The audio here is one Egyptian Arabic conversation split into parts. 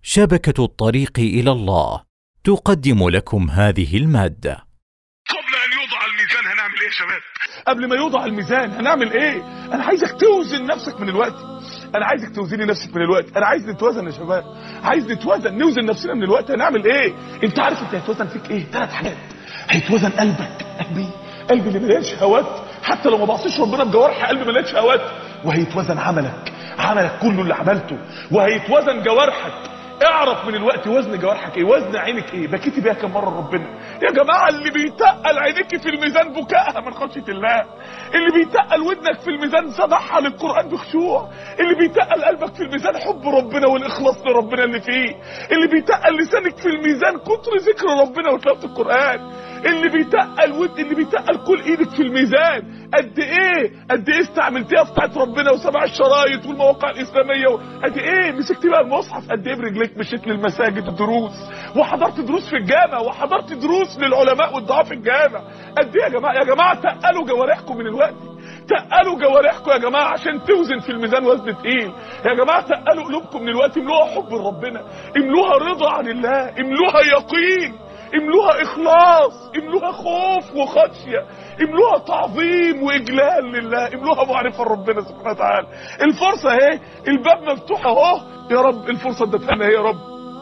شبكة الطريق إلى الله تقدم لكم هذه المادة قبل ان يوضع الميزان هنعمل ايه يا شباب قبل ما يوضع الميزان هنعمل ايه انا عايزك توزن نفسك من الوقت انا عايزك توزني نفسك من الوقت انا عايز نتوازن يا شباب عايز نتوازن نوزن نفسنا من الوقت هنعمل ايه انت عارف انت هيتوزن فيك ايه ثلاث حاجات هيتوزن قلبك قلبي قلبي اللي مليان شهوات حتى لو ما بعصيش ربنا بجوارح قلبي مليان شهوات وهيتوزن عملك عملك كله اللي عملته وهيتوزن جوارحك اعرف من الوقت وزن جوارحك ايه وزن عينك ايه بكيتي بيها كم مره ربنا يا جماعه اللي بيتقل عينيك في الميزان بكائها من خشيه الله اللي بيتقل ودنك في الميزان سماعها للقران بخشوع اللي بيتقل قلبك في الميزان حب ربنا والاخلاص لربنا اللي فيه اللي بيتقل لسانك في الميزان كتر ذكر ربنا وتلاوه القران اللي بيتقل ود اللي بيتقل كل ايدك في الميزان قد ايه قد ايه استعملتيها في بتاعت ربنا وسمع الشرايط والمواقع الاسلاميه و... قد ايه مسكتي بقى المصحف قد ايه برجليك مشيت للمساجد الدروس وحضرت دروس في الجامع وحضرت دروس للعلماء والدعاء في الجامع قد ايه يا جماعه يا جماعه تقلوا جوارحكم من الوقت تقلوا جوارحكم يا جماعه عشان توزن في الميزان وزن تقيل يا جماعه تقلوا قلوبكم من الوقت املوها حب لربنا املوها رضا عن الله املوها يقين املوها اخلاص املوها خوف وخشيه املوها تعظيم واجلال لله املوها معرفه لربنا سبحانه وتعالى الفرصه اهي الباب مفتوح اهو يا رب الفرصه ادتها لنا يا رب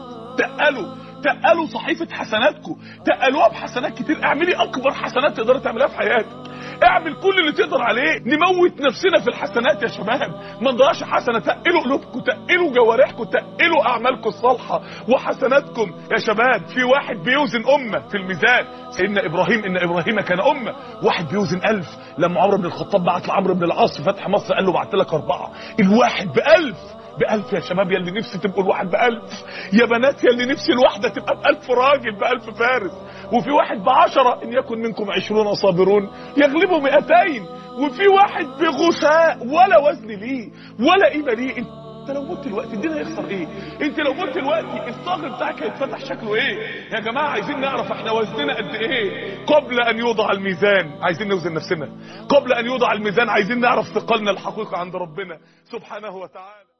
تقلوا تقلوا صحيفه حسناتكم تقلوها بحسنات كتير اعملي اكبر حسنات تقدري تعمليها في حياتك اعمل كل اللي تقدر عليه نموت نفسنا في الحسنات يا شباب ما نضيعش حسنه تقلوا قلوبكم تقلوا جوارحكم تقلوا اعمالكم الصالحه وحسناتكم يا شباب في واحد بيوزن امه في الميزان سيدنا ابراهيم ان ابراهيم كان امه واحد بيوزن ألف لما عمرو بن الخطاب بعت لعمرو بن العاص في فتح مصر قال له بعت لك اربعه الواحد بألف بألف يا شباب يا اللي نفسي تبقوا الواحد بألف يا بنات يا اللي نفسي الواحدة تبقى بألف راجل بألف فارس وفي واحد بعشرة إن يكن منكم عشرون صابرون يغلبوا مئتين وفي واحد بغثاء ولا وزن ليه ولا قيمة ليه انت لو مت الوقت الدين هيخسر ايه انت لو مت الوقت الصاغر بتاعك هيتفتح شكله ايه يا جماعه عايزين نعرف احنا وزننا قد ايه قبل ان يوضع الميزان عايزين نوزن نفسنا قبل ان يوضع الميزان عايزين نعرف ثقلنا الحقيقه عند ربنا سبحانه وتعالى